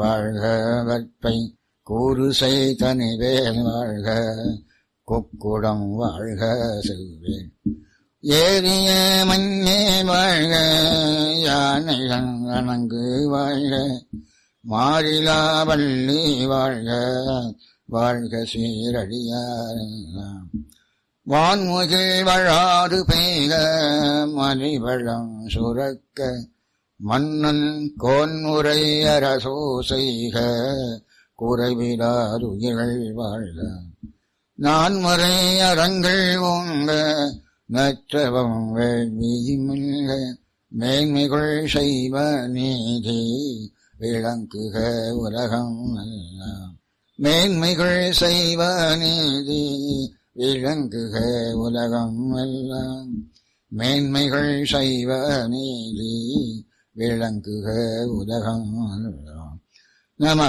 வாழ்க வற்பை கூறு செய்தனிவேல் வாழ்க கொக்குடம் வாழ்க செல்வேன் ஏறிய மஞ்சே வாழ்க யானை அணங்கு வாழ்க மாறிலா வள்ளி வாழ்க வாழ்க சீரடியார் வான்முகில் வழாது பெய்க மலிவளம் சுரக்க மன்னன் கோன்முறை அரசோ செய்க குறைவிலாதுயிர்கள் வாழ்க நான்முறை அரங்கள் ஓங்க நற்றவம் வேள்வியுமில்க மேன்மைகள் செய்வ நீதி விளங்குக உலகம் எல்லாம் மேன்மைகள் செய்வ நீதி விளங்குக உலகம் எல்லாம் மேன்மைகள் செய்வ நீதி விளங்குக உலகம் எல்லாம் நம